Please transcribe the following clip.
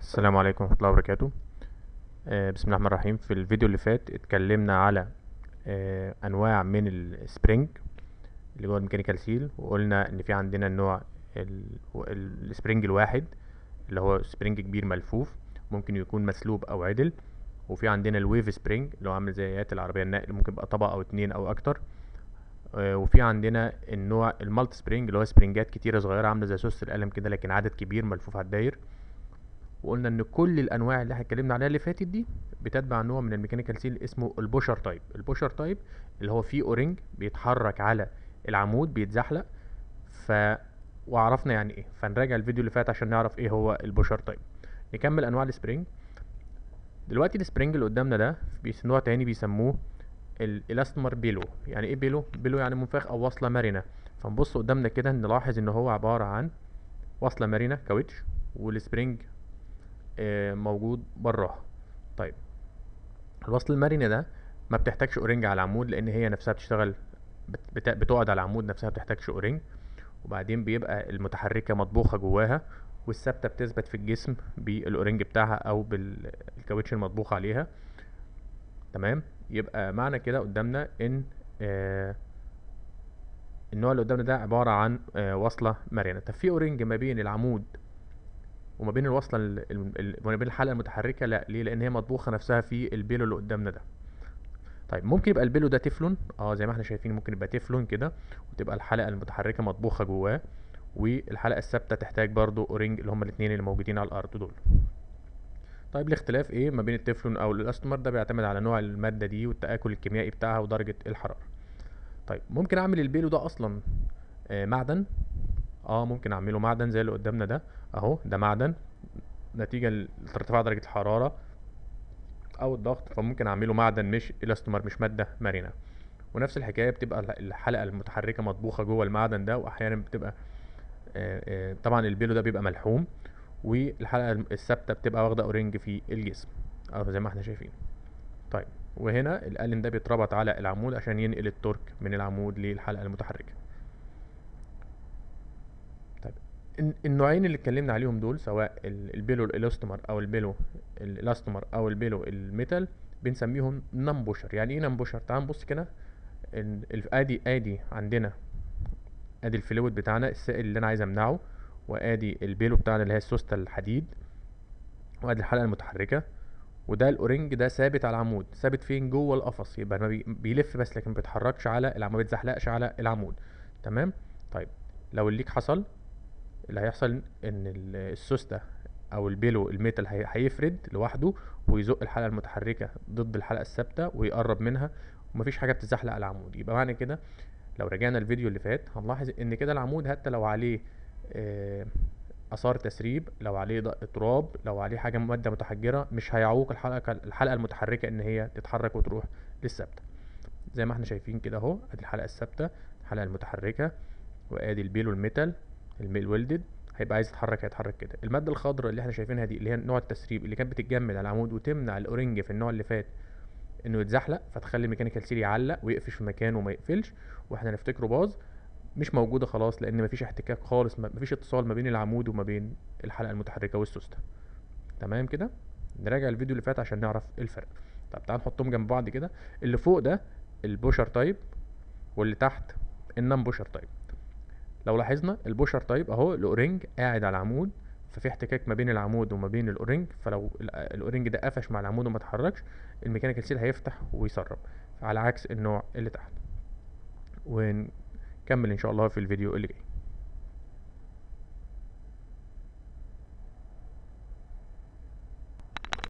السلام عليكم ورحمة الله وبركاته آه، بسم الله الرحمن الرحيم في الفيديو اللي فات اتكلمنا على آه، انواع من السبرينج اللي هو الميكانيكال سيل وقلنا ان في عندنا النوع ال- ال- السبرينج الواحد اللي هو سبرينج كبير ملفوف ممكن يكون مسلوب او عدل وفي عندنا الويف سبرينج اللي هو عامل زي ايات العربية النقل ممكن يبقى طبقة او اتنين او اكتر آه، وفي عندنا النوع المالتي سبرينج اللي هو سبرينجات كتيرة صغيرة عاملة زي سوست القلم كده لكن عدد كبير ملفوف على الداير وقلنا ان كل الانواع اللي احنا اتكلمنا عليها اللي فاتت دي بتتبع نوع من الميكانيكال سيل اسمه البوشر تايب البوشر تايب اللي هو فيه اورنج بيتحرك على العمود بيتزحلق ف وعرفنا يعني ايه فنراجع الفيديو اللي فات عشان نعرف ايه هو البوشر تايب نكمل انواع السبرينج دلوقتي السبرينج اللي قدامنا ده بيس- نوع تاني بيسموه الالاستمر بيلو يعني ايه بيلو بيلو يعني منفاخ او وصله مرنه فنبص قدامنا كده نلاحظ ان هو عباره عن وصله مرنه كاوتش والسبرينج آه، موجود براها طيب الوصل المرنة ده ما بتحتاجش اورنج على العمود لان هي نفسها بتشتغل بت- بت- بتقعد على العمود نفسها بتحتاجش اورنج وبعدين بيبقى المتحركة مطبوخة جواها والثابتة بتثبت في الجسم بالاورنج بتاعها او بالكاوتش المطبوخ عليها تمام يبقى معنى كده قدامنا ان آه النوع اللي قدامنا ده عبارة عن آه وصلة مرنة طب في اورنج ما بين العمود وما بين الوصله ال- ال- ال- وما بين الحلقه المتحركه لا ليه لان هي مطبوخه نفسها في البيلو اللي قدامنا ده طيب ممكن يبقى البيلو ده تeflon اه زي ما احنا شايفين ممكن يبقى تeflon كده وتبقى الحلقه المتحركه مطبوخه جواه والحلقه الثابته تحتاج برضو اورنج اللي هما الاثنين اللي موجودين على الارض دول طيب الاختلاف ايه ما بين التeflon او الاستمر ده بيعتمد على نوع الماده دي والتاكل الكيميائي بتاعها ودرجه الحراره طيب ممكن اعمل البيلو ده اصلا آه معدن اه ممكن اعمله معدن زي اللي قدامنا ده اهو ده معدن نتيجة لارتفاع درجة الحرارة او الضغط فممكن اعمله معدن مش الاستمر مش مادة مرنة ونفس الحكاية بتبقى الح- الحلقة المتحركة مطبوخة جوه المعدن ده واحيانا بتبقى آه، آه، طبعا البيلو ده بيبقى ملحوم والحلقة الم- الثابتة بتبقى واخدة اورنج في الجسم اهو زي ما احنا شايفين طيب وهنا القلم ده بيتربط على العمود عشان ينقل التورك من العمود للحلقة المتحركة طيب الن- النوعين اللي اتكلمنا عليهم دول سواء ال- البيلو الالاستمر او البيلو الالاستمر او البيلو الميتال بنسميهم نمبوشر يعني ايه نمبوشر تعال نبص كده ال- ال- ادي ادي عندنا ادي الفلويد بتاعنا السائل اللي انا عايز امنعه وادي البيلو بتاعنا اللي هي السوسته الحديد وادي الحلقه المتحركه وده الاورنج ده ثابت على العمود ثابت فين جوه القفص يبقى ما بي- بيلف بس لكن ما بيتحركش على العمود ما بيتزحلقش على العمود تمام طيب لو الليك حصل اللي هيحصل ان ال- السوسته او البيلو الميتال هي- هيفرد لوحده ويزق الحلقه المتحركه ضد الحلقه الثابته ويقرب منها ومفيش حاجه بتزحلق على العمود يبقى معنى كده لو رجعنا الفيديو اللي فات هنلاحظ ان كده العمود حتى لو عليه آه، اثار تسريب لو عليه ض- تراب لو عليه حاجه ماده متحجره مش هيعوق الحلقه الحلقه المتحركه ان هي تتحرك وتروح للثابته زي ما احنا شايفين كده اهو ادي الحلقه الثابته الحلقه المتحركه وادي البيلو الميتال الميل ويلدد هيبقى عايز يتحرك هيتحرك كده الماده الخضراء اللي احنا شايفينها دي اللي هي نوع التسريب اللي كانت بتتجمد على العمود وتمنع الاورنج في النوع اللي فات انه يتزحلق فتخلي الميكانيكال سيل يعلق ويقفش في مكانه وما يقفلش واحنا نفتكره باظ مش موجوده خلاص لان مفيش احتكاك خالص ما- مفيش اتصال ما بين العمود وما بين الحلقه المتحركه والسوسته تمام كده نراجع الفيديو اللي فات عشان نعرف ايه الفرق طب تعال نحطهم جنب بعض كده اللي فوق ده البوشر تايب واللي تحت النون بوشر تايب لو لاحظنا البوشر تايب اهو الاورنج قاعد على العمود ففي احتكاك ما بين العمود وما بين الاورنج فلو ال- الاورنج ده قفش مع العمود وما اتحركش الميكانيكال سيل هيفتح ويسرب على عكس النوع اللي تحت ونكمل ان شاء الله في الفيديو اللي جاي